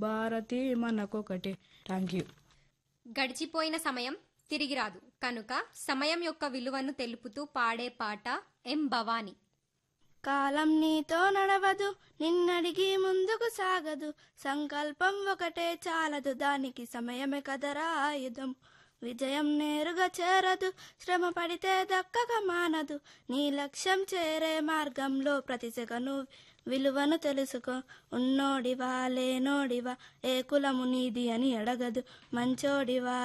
Bharati మనకొకటే thank you గడిచిపోయిన సమయం తిరిగి రాదు కనుక సమయం యొక్క విలువను తెలుపుతూ పాడే పాట ఎం భవాని కాలం నీతో నడవదు నిన్నడిగి ముందుకు సాగదు సంకల్పం ఒకటే చాలదు దానికి సమయమే కదరా ఆయుధం విజయం నేరుగా చేరదు శ్రమ పడితే దక్కక మానదు నీ లక్ష్యం చేరే మార్గంలో ప్రతి సెకను విలువను తెలుసుకో ఉన్నోడివా లేనోడివా ఏ కులము నీది అని అడగదు మంచోడివా